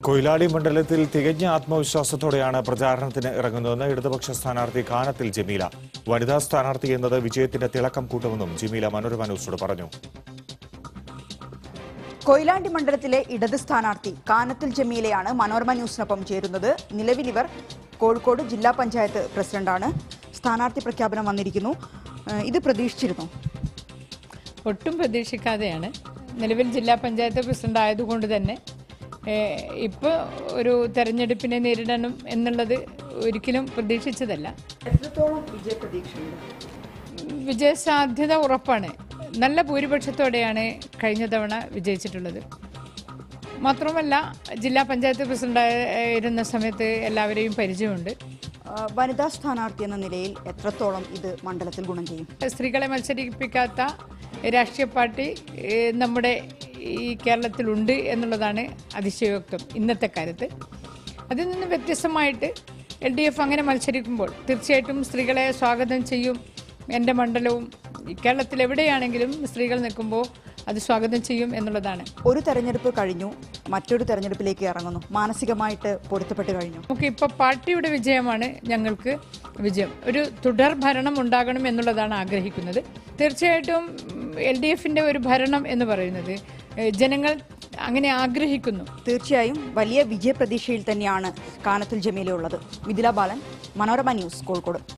കൊയിലാടി മണ്ഡലത്തിൽ തികഞ്ഞ ആത്മവിശ്വാസത്തോടെയാണ് പ്രചാരണത്തിന് ഇറങ്ങുന്നതെന്ന് ഇടതുപക്ഷ സ്ഥാനാർത്ഥി കാനത്തിൽ ജമീല വനിതാ സ്ഥാനാർത്ഥി എന്നത് വിജയത്തിന്റെ തിളക്കം കൂട്ടുമെന്നും ജമീല മനോരമ ന്യൂസിനോട് പറഞ്ഞു കൊയിലാണ്ടി മണ്ഡലത്തിലെ ഇടത് സ്ഥാനാർത്ഥി കാനത്തിൽ ജമീലയാണ് മനോരമ ന്യൂസിനൊപ്പം ചേരുന്നത് നിലവിൽ ഇവർ കോഴിക്കോട് ജില്ലാ പഞ്ചായത്ത് പ്രസിഡന്റാണ് സ്ഥാനാർത്ഥി പ്രഖ്യാപനം വന്നിരിക്കുന്നു ഏഹ് ഇത് പ്രതീക്ഷിച്ചിരുന്നു ഒട്ടും പ്രതീക്ഷിക്കാതെയാണ് നിലവിൽ ജില്ലാ പഞ്ചായത്ത് പ്രസിഡന്റ് ആയതുകൊണ്ട് തന്നെ ഇപ്പോൾ ഒരു തെരഞ്ഞെടുപ്പിനെ നേരിടണം എന്നുള്ളത് ഒരിക്കലും പ്രതീക്ഷിച്ചതല്ല എത്രത്തോളം വിജയ പ്രതീക്ഷയുണ്ട് വിജയസാധ്യത ഉറപ്പാണ് നല്ല ഭൂരിപക്ഷത്തോടെയാണ് കഴിഞ്ഞ തവണ വിജയിച്ചിട്ടുള്ളത് മാത്രമല്ല ജില്ലാ പഞ്ചായത്ത് പ്രസിഡന്റായിരുന്ന സമയത്ത് എല്ലാവരെയും പരിചയമുണ്ട് ഏഹ് വനിതാ സ്ഥാനാർത്ഥി എന്ന നിലയിൽ എത്രത്തോളം ഇത് മണ്ഡലത്തിൽ ഗുണം ചെയ്യും സ്ത്രീകളെ മത്സരിപ്പിക്കാത്ത രാഷ്ട്രീയ പാർട്ടി ഏഹ്, നമ്മുടെ ഈ കേരളത്തിലുണ്ട് എന്നുള്ളതാണ് അതിശയോക്തം ഇന്നത്തെ കാലത്ത് അതിൽ നിന്ന് വ്യത്യസ്തമായിട്ട് എൽ ഡി എഫ് അങ്ങനെ മത്സരിക്കുമ്പോൾ തീർച്ചയായിട്ടും സ്ത്രീകളെ സ്വാഗതം ചെയ്യും എൻ്റെ മണ്ഡലവും ഈ കേരളത്തിൽ എവിടെയാണെങ്കിലും സ്ത്രീകൾ നിൽക്കുമ്പോൾ അത് സ്വാഗതം ചെയ്യും എന്നുള്ളതാണ് ഒരു തെരഞ്ഞെടുപ്പ് കഴിഞ്ഞു മറ്റൊരു തെരഞ്ഞെടുപ്പിലേക്ക് ഇറങ്ങുന്നു മാനസികമായിട്ട് പൊരുത്തപ്പെട്ട് കഴിഞ്ഞു നമുക്ക് ഇപ്പോൾ പാർട്ടിയുടെ വിജയമാണ് ഞങ്ങൾക്ക് വിജയം ഒരു തുടർ ഭരണം ഉണ്ടാകണം എന്നുള്ളതാണ് ആഗ്രഹിക്കുന്നത് തീർച്ചയായിട്ടും എൽ ഡി എഫിൻ്റെ ഒരു ഭരണം എന്ന് പറയുന്നത് ഏഹ്, ജനങ്ങൾ അങ്ങനെ ആഗ്രഹിക്കുന്നു തീർച്ചയായും വലിയ വിജയപ്രതീക്ഷയിൽ തന്നെയാണ് കാനത്തിൽ ജമീല ഉള്ളത് മിഥില ബാലൻ മനോരമ ന്യൂസ് കോഴിക്കോട്